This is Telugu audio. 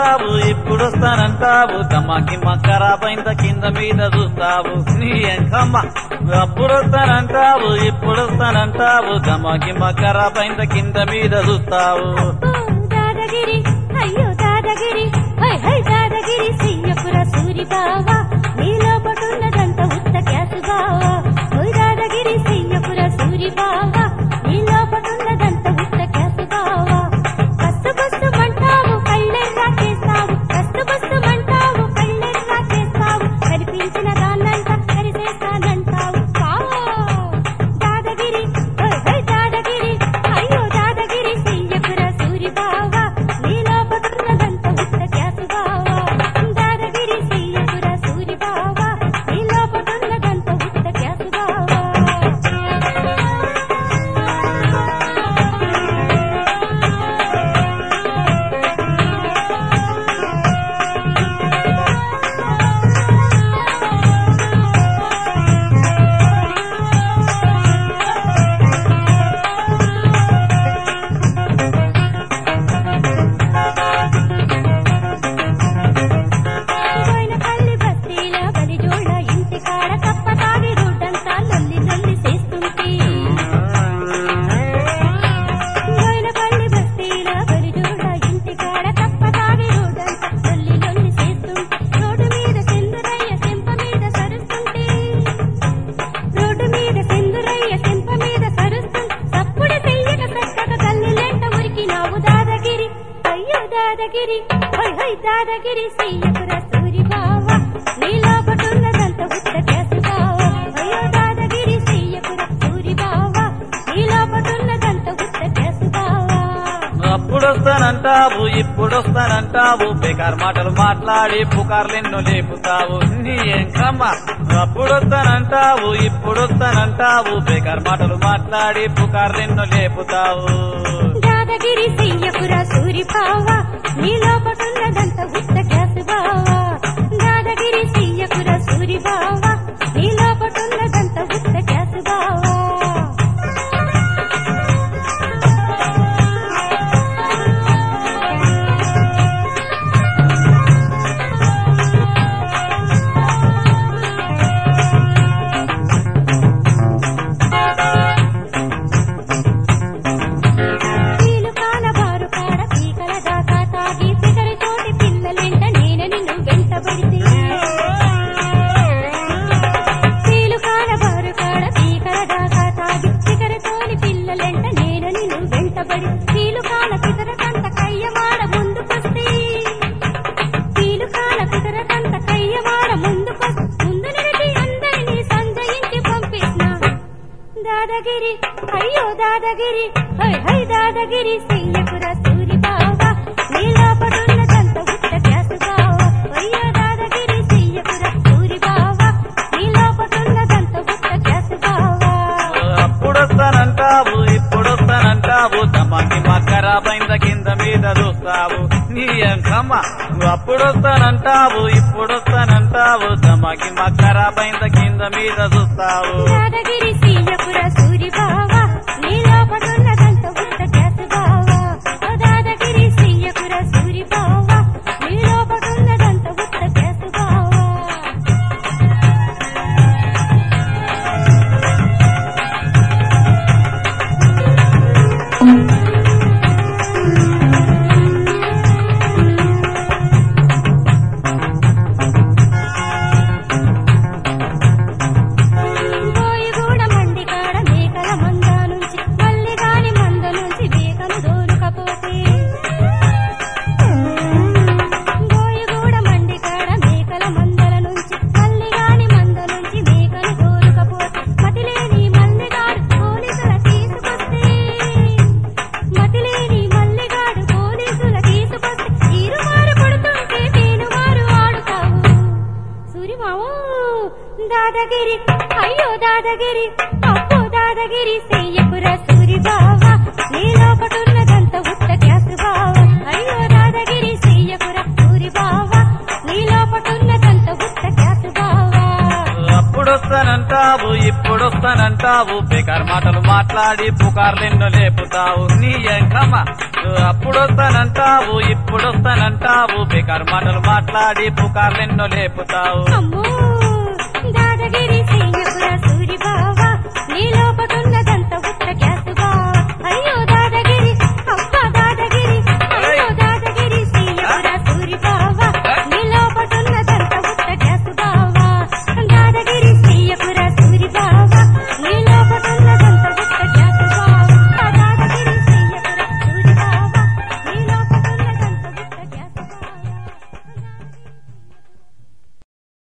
వస్తానంటావు ఇప్పుడు వస్తానంటావు తమ్మకి మక్కరాపైంత కింద మీద చూస్తావు నీ ఎంకమ్మ అప్పుడు వస్తానంటావు ఇప్పుడు వస్తానంటావు తమ్మకి మక్కరాపైంత కింద మీద చూస్తావు అబ్బో దాదగిరి అయ్యో దాదగిరి హై హై దాదగిరి సియ్యపుర సూరి బావా నీలో పటున్నదంత ఉత్త క్యాసు బావా ఓయ్ దాదగిరి సియ్యపుర సూరి బావా నీలో పటున్నదంత ఉత్త క్యాసు బావా కస్తు బస్సు మంటావు కళ్ళెర్రా చేస్తావు కస్తు బస్సు మంటావు కళ్ళెర్రా చేస్తావు కనిపించిన దాన్నంతా కరిసేస్తానంటావు బావా దాదగిరి ఓయ్ హై దాదగిరి అయ్యో దాదగిరి సియ్యపుర సూరి బావా నీలో పటున్నదంత ఉత్త క్యాసు బావా దాదగిరి సియ్యపుర సూరి బావా నీలో పటున్నదంత ఉత్త క్యాసు బావా బోయినపల్లి బస్తీల బలిజోళ్ళ ఇంటి కాడ తప్ప తాగి రోడ్డంతా లొల్లి లొల్లి చేస్తుంటే బోయినపల్లి బస్తీల బలిజోళ్ళ ఇంటి కాడ తప్ప తాగి రోడ్డంతా లొల్లి లొల్లి చేస్తుంటే రోడ్డు మీద సింధురయ్య చెంప మీద సరుస్తుంటే రోడ్డు మీద సింధురయ్య చెంప మీద సరుస్తుంటే తప్పుడు చెయ్యక చక్కక గల్లిలెంట ఉరికినావు దాదగిరి అయ్యో దాదగిరి హై హై దాదగిరి చెయ్యకుర సూరి బావా నీలో పటున్నదంత ఉత్త కేసు బావా అయ్యో దాదగిరి చెయ్యకుర సూరి బావా నీలో పటున్నదంత ఉత్త కేసు బావా అప్పుడు వస్తానంటావు ఇప్పుడు వస్తానంటావు బేకార్ మాటలు మాట్లాడి పుకార్లెన్నో లేపుతావు నీ ఎంకమ్మ అప్పుడు వస్తానంటావు ఇప్పుడు వస్తానంటావు బేకార్ మాటలు మాట్లాడి పుకార్లెన్నో లేపుతావు దాదగిరి చెయ్యకుర సూరి బావా నీలో పటున్నదంత ఉత్త కేసు బావా దాదగిరి చెయ్యకుర సూరి బావా నీలో పటున్నదంత ఉత్త కేసు బావా వీలు కాల బారు కాడ పీకల దాకా తాగి సిగరి తోటి పిల్లలెంట నేను నిన్ను వెంటబడితే వీలు కాల బారు కాడ పీకల దాకా తాగి సిగరి తోని పిల్లలెంట నేను నిన్ను వెంటబడి వీలు కాల పితరకంత కయ్యమాడ ముందుకొస్తే వీలు కాల పితరకంత కయ్యమాడ ముందుకొస్తే ముందు నిలిచి అందరినీ సంజయించి పంపిస్నా దాదగిరి అయ్యో దాదగిరి హై హై దాదగిరి చెయ్యకుర సూరి బావా నీలో పడున్నదంత ఉత్త క్యాసు బావా అయ్యో దాదగిరి చెయ్యకుర సూరి బావా నీలో పడున్నదంత ఉత్త క్యాసు బావా అప్పుడు వస్తానంటావు ఇప్పుడు వస్తానంటావు తమకి మక్కరాపైంద కింద మీద చూస్తావు నీ ఎంకమ్మ అప్పుడు వస్తానంటావు ఇప్పుడు వస్తానంటావు తమకి మక్కరాపైంద కింద మీద చూస్తావు దాదగిరి చెయ్యకుర సూరి బావా నీలో పడున్నదంత ఉత్త క్యాసు బావా ఓ దాదగిరి చెయ్యకుర సూరి బావా నీలో పడున్నదంత ఉత్త క్యాసు బావా బోయిగూడ మండి కాడ మేకల మంద నుంచి మల్లి గాని మంద నుంచి మేకను దోలుకపోతే బోయిగూడ మండి కాడ మేకల మందల నుంచి మల్లి గాని మంద నుంచి మేకను దోలుకపోతే మతిలేని మల్లిగాడు పోలీసుల తీసుకొస్తే మతిలేని మల్లిగాడు పోలీసుల తీసుకొస్తే ఇరువారు కొడుతుంటే తేనువారు ఆడుతావు సూరిమావు దాదగిరి అయ్యో దాదగిరి అప్పో దాదగిరి చెయ్యకుర సూరి బావా నీలో పటున్నదంత ఉత్త క్యాసు బావా అయ్యో దాదగిరి చెయ్యకుర సూరి బావా నీలో పటున్నదంత ఉత్త క్యాసు బావా అప్పుడు వస్తా అప్పుడొస్తానంటావు ఇప్పుడొస్తానంటావు బేకార్ మాటలు మాట్లాడి పుకార్లెన్నో లేపుతావు నీ ఎంకమ్మ అప్పుడొస్తానంటావు ఇప్పుడొస్తానంటావు బేకార్ మాటలు మాట్లాడి పుకార్లెన్నో లేపుతావు అమ్మో